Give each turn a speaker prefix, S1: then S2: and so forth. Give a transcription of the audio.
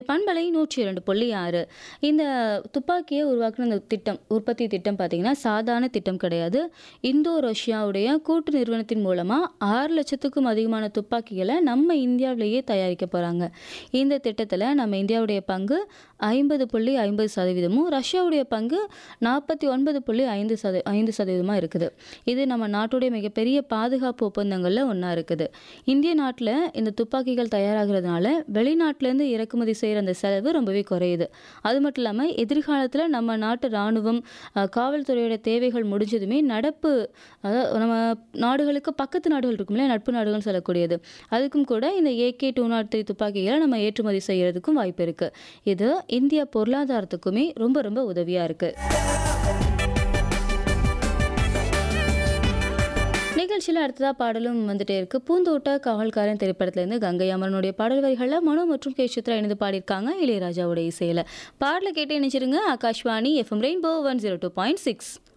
S1: பண்பலை நூற்றி இரண்டு புள்ளி ஆறு இந்த துப்பாக்கியை உருவாக்குன இந்த திட்டம் உற்பத்தி திட்டம் பார்த்தீங்கன்னா சாதாரண திட்டம் கிடையாது இந்தோ ரஷ்யாவுடைய கூட்டு நிறுவனத்தின் மூலமாக ஆறு லட்சத்துக்கும் அதிகமான துப்பாக்கிகளை நம்ம இந்தியாவிலேயே தயாரிக்க போகிறாங்க இந்த திட்டத்தில் நம்ம இந்தியாவுடைய பங்கு ஐம்பது புள்ளி ஐம்பது சதவீதமும் ரஷ்யாவுடைய பங்கு நாற்பத்தி ஒன்பது புள்ளி ஐந்து சத ஐந்து சதவீதமாக இருக்குது இது நம்ம நாட்டுடைய மிகப்பெரிய பாதுகாப்பு ஒப்பந்தங்களில் ஒன்றா இருக்குது இந்திய நாட்டில் இந்த துப்பாக்கிகள் தயாராகிறதுனால வெளிநாட்டிலேருந்து இறக்குமதி செய்கிற அந்த செலவு ரொம்பவே குறையுது அது மட்டும் இல்லாமல் எதிர்காலத்தில் நம்ம நாட்டு இராணுவம் அஹ், காவல்துறையோட தேவைகள் முடிஞ்சதுமே நடப்பு அதாவது நம்ம நாடுகளுக்கு பக்கத்து நாடுகள் இருக்கும் இல்லையா நட்பு நாடுகள்னு சொல்லக்கூடியது அதுக்கும் கூட இந்த ஏகே டூ நாட் த்ரீ துப்பாக்கிகளை நம்ம ஏற்றுமதி செய்யறதுக்கும் வாய்ப்பு இருக்குது இது இந்திய பொருளாதாரத்துக்குமே ரொம்ப ரொம்ப உதவியாக இருக்குது நிகழ்ச்சியில் அடுத்ததா பாடலும் வந்துட்டே இருக்கு பூந்தோட்ட காவல்காரன் திரைப்படத்திலேருந்து கங்கை அமரனுடைய பாடல் வரிகளில் மனோ மற்றும் கே சித்ரா இணைந்து பாடியிருக்காங்க இளையராஜாவுடைய இசையில் பாடலை கேட்டு இணைச்சிருங்க Akashvani FM rainbow one zero two point six